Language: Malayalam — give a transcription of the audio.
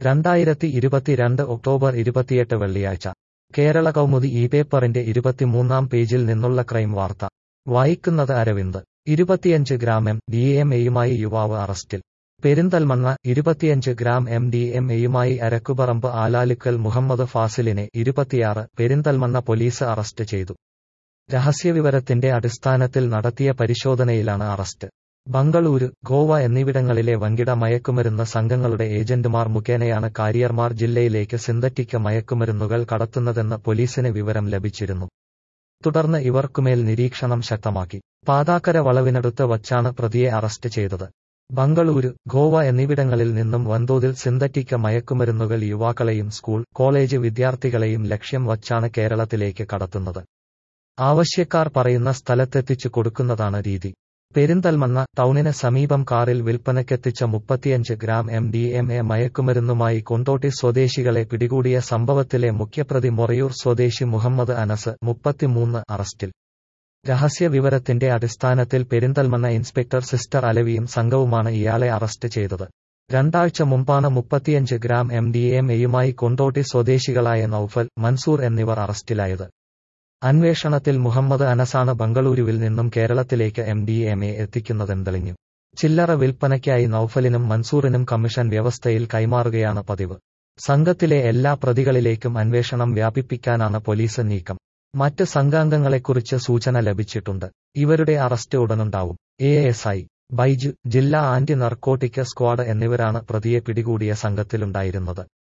രണ്ടായിരത്തി ഇരുപത്തിരണ്ട് ഒക്ടോബർ ഇരുപത്തിയെട്ട് വെള്ളിയാഴ്ച കേരള കൗമുദി ഈ പേപ്പറിന്റെ ഇരുപത്തിമൂന്നാം പേജിൽ നിന്നുള്ള ക്രൈം വാർത്ത വായിക്കുന്നത് അരവിന്ദ് ഇരുപത്തിയഞ്ച് ഗ്രാം എം ഡി എം എയുമായി യുവാവ് അറസ്റ്റിൽ പെരിന്തൽമണ്ണ ഇരുപത്തിയഞ്ച് ഗ്രാം എം ഡി എം എയുമായി അരക്കുപറമ്പ് ആലാലുക്കൽ മുഹമ്മദ് ഫാസിലിനെ ഇരുപത്തിയാറ് പെരിന്തൽമണ്ണ പോലീസ് അറസ്റ്റ് ചെയ്തു രഹസ്യവിവരത്തിന്റെ അടിസ്ഥാനത്തിൽ നടത്തിയ പരിശോധനയിലാണ് അറസ്റ്റ് ബംഗളൂരു ഗോവ എന്നിവിടങ്ങളിലെ വൻകിട മയക്കുമരുന്ന് സംഘങ്ങളുടെ ഏജന്റുമാർ മുഖേനയാണ് കാരിയർമാർ ജില്ലയിലേക്ക് സിന്തറ്റിക് മയക്കുമരുന്നുകൾ കടത്തുന്നതെന്ന് പോലീസിന് വിവരം ലഭിച്ചിരുന്നു തുടർന്ന് ഇവർക്കുമേൽ നിരീക്ഷണം ശക്തമാക്കി പാതാക്കര വളവിനടുത്ത് വച്ചാണ് പ്രതിയെ അറസ്റ്റ് ചെയ്തത് ബംഗളൂരു ഗോവ എന്നിവിടങ്ങളിൽ നിന്നും വൻതോതിൽ സിന്തറ്റിക് മയക്കുമരുന്നുകൾ യുവാക്കളെയും സ്കൂൾ കോളേജ് വിദ്യാർത്ഥികളെയും ലക്ഷ്യം വച്ചാണ് കേരളത്തിലേക്ക് കടത്തുന്നത് ആവശ്യക്കാർ പറയുന്ന സ്ഥലത്തെത്തിച്ചു കൊടുക്കുന്നതാണ് രീതി പെരിന്തൽമണ്ണ ടൗണിന് സമീപം കാറിൽ വിൽപ്പനയ്ക്കെത്തിച്ച മുപ്പത്തിയഞ്ച് gram M D M A മയക്കുമരുന്നുമായി കൊണ്ടോട്ടി സ്വദേശികളെ പിടികൂടിയ സംഭവത്തിലെ മുഖ്യപ്രതി മൊറയൂർ സ്വദേശി മുഹമ്മദ് അനസ് മുപ്പത്തിമൂന്ന് അറസ്റ്റിൽ രഹസ്യവിവരത്തിന്റെ അടിസ്ഥാനത്തിൽ പെരിന്തൽമണ്ണ ഇൻസ്പെക്ടർ സിസ്റ്റർ അലവിയും സംഘവുമാണ് ഇയാളെ അറസ്റ്റ് ചെയ്തത് രണ്ടാഴ്ച മുമ്പാണ് മുപ്പത്തിയഞ്ച് ഗ്രാം എം ഡി എം എയുമായി കൊണ്ടോട്ടി സ്വദേശികളായ നൌഫൽ മൻസൂർ എന്നിവർ അറസ്റ്റിലായത് അന്വേഷണത്തിൽ മുഹമ്മദ് അനസാണ് ബംഗളൂരുവിൽ നിന്നും കേരളത്തിലേക്ക് എം ഡി എം എ എത്തിക്കുന്നതെന്തളിഞ്ഞു ചില്ലറ വിൽപ്പനയ്ക്കായി നൌഫലിനും മൻസൂറിനും കമ്മീഷൻ വ്യവസ്ഥയിൽ കൈമാറുകയാണ് പതിവ് സംഘത്തിലെ എല്ലാ പ്രതികളിലേക്കും അന്വേഷണം വ്യാപിപ്പിക്കാനാണ് പോലീസ് നീക്കം മറ്റ് സംഘാംഗങ്ങളെക്കുറിച്ച് സൂചന ലഭിച്ചിട്ടുണ്ട് ഇവരുടെ അറസ്റ്റ് ഉടനുണ്ടാവും എ എസ് ഐ ബൈജു ജില്ലാ ആന്റി നർക്കോട്ടിക് സ്ക്വാഡ് എന്നിവരാണ് പ്രതിയെ പിടികൂടിയ സംഘത്തിലുണ്ടായിരുന്നത്